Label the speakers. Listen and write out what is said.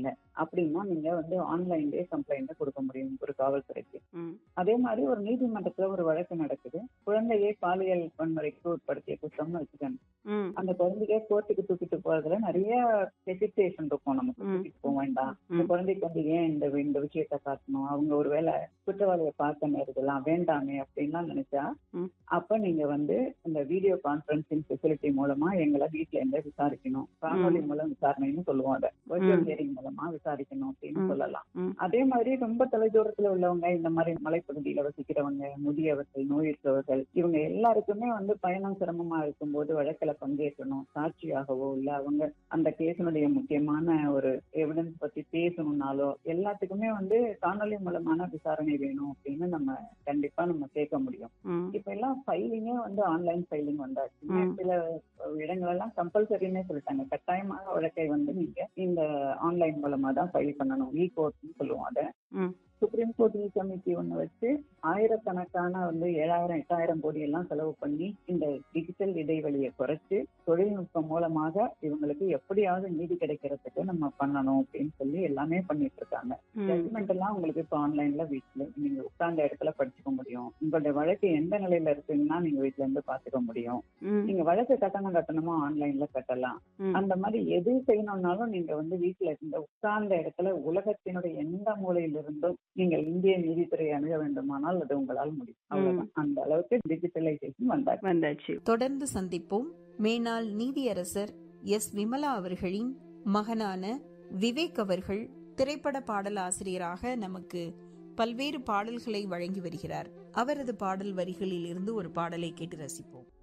Speaker 1: பண்றாங்க அப்படின்னா நீங்க வந்து ஆன்லைன்லயே கம்ப்ளைண்ட் கொடுக்க முடியும் ஒரு காவல்துறைக்கு
Speaker 2: ம்
Speaker 1: அதே மாதிரி ஒரு நீதிமன்றத்துல ஒரு வழக்கு நடக்குது குழந்தையை பாலியல் வன்முறைக்கு உட்படுத்திய குற்றம்னு வச்சுக்கோங்க
Speaker 2: ம்
Speaker 1: அந்த குழந்தைய கோர்ட்டுக்கு தூக்கிட்டு போறதுல நிறைய ஹெசிடேஷன் இருக்கும் நமக்கு
Speaker 2: ம்.
Speaker 1: தூக்கிட்டு போக வேண்டாம் இந்த
Speaker 2: ம்.
Speaker 1: குழந்தைக்கு வந்து ஏன் இந்த இந்த விஷயத்த காட்டணும் அவங்க ஒருவேளை குற்றவாளியை பார்க்க நேரதெல்லாம் வேண்டாமே அப்படின்லாம் நினைச்சா
Speaker 2: ம்.
Speaker 1: அப்ப நீங்க வந்து இந்த வீடியோ கான்பரன்சிங் ஃபெசிலிட்டி மூலமா எங்களை வீட்ல இருந்தே விசாரிக்கணும் காணொலி மூலம் விசாரணைன்னு சொல்லுவோம் அதை வர்ச்சுவல்
Speaker 2: ம்.
Speaker 1: ஹியரிங் மூலமா விசாரிக்கணும் அப்படின்னு
Speaker 2: ம்.
Speaker 1: சொல்லலாம்
Speaker 2: ம்.
Speaker 1: அதே மாதிரி ரொம்ப தொலைதூரத்துல உள்ளவங்க இந்த மாதிரி மலைப்பகுதியில வசிக்கிறவங்க முதியவர்கள் நோய் இருக்கவர்கள் இவங்க எல்லாருக்குமே வந்து பயணம் சிரமமா இருக்கும்போது வழக்குல பங்கேற்கணும் சாட்சியாகவோ இல்ல அவங்க அந்த கேஸினுடைய முக்கியமான ஒரு எவிடன்ஸ் பத்தி பேசணும்னாலோ எல்லாத்துக்குமே வந்து காணொலி மூலமான விசாரணை வேணும் அப்படின்னு நம்ம கண்டிப்பா நம்ம கேட்க முடியும்
Speaker 2: ம்
Speaker 1: இப்ப எல்லாம் ஃபைலிங்கே வந்து ஆன்லைன் ஃபைலிங் வந்தாச்சு
Speaker 2: ம்.
Speaker 1: சில இடங்கள் எல்லாம் கம்பல்சரின்னே சொல்லிட்டாங்க கட்டாயமாக வழக்கை வந்து நீங்க இந்த ஆன்லைன் மூலமா தான் ஃபைல் பண்ணணும் இ கோர்ட்னு சொல்லுவோம் அதை
Speaker 2: ம்
Speaker 1: சுப்ரீம் கோர்ட் இ கமிட்டி ஒண்ணு வச்சு ஆயிரக்கணக்கான வந்து ஏழாயிரம் எட்டாயிரம் கோடி எல்லாம் செலவு பண்ணி இந்த டிஜிட்டல் இடைவெளியை குறைச்சு தொழில்நுட்பம் மூலமாக இவங்களுக்கு எப்படியாவது நீதி கிடைக்கிறதுக்கு நம்ம பண்ணணும் அப்படின்னு சொல்லி எல்லாமே பண்ணிட்டு இருக்காங்க
Speaker 2: ம்
Speaker 1: ஜட்மெண்ட் எல்லாம் உங்களுக்கு இப்ப ஆன்லைன்ல வீட்ல நீங்க உட்கார்ந்த இடத்துல படிச்சுக்க முடியும் உங்களுடைய வழக்கு எந்த நிலையில இருக்குன்னா நீங்க வீட்ல இருந்து பாத்துக்க முடியும்
Speaker 2: ம்
Speaker 1: நீங்க வழக்கு கட்டணம் கட்டணமா ஆன்லைன்ல கட்டலாம்
Speaker 2: ம்.
Speaker 1: அந்த மாதிரி எது செய்யணும்னாலும் நீங்க வந்து வீட்ல இந்த உட்கார்ந்த இடத்துல உலகத்தினுடைய எந்த மூலையிலிருந்தும் நீங்கள் இந்திய நீதித்துறை அணுக வேண்டுமானால் அது உங்களால் முடியும் அவ்வளவுதான் அந்த அளவுக்கு டிஜிட்டலைசேஷன் வந்தாச்சு
Speaker 2: வந்தாச்சு
Speaker 3: தொடர்ந்து சந்திப்போம் மேனாள் நீதியரசர் எஸ் விமலா அவர்களின் மகனான விவேக் அவர்கள் திரைப்பட பாடலாசிரியராக நமக்கு பல்வேறு பாடல்களை வழங்கி வருகிறார் அவரது பாடல் வரிகளில் இருந்து ஒரு பாடலை கேட்டு ரசிப்போம்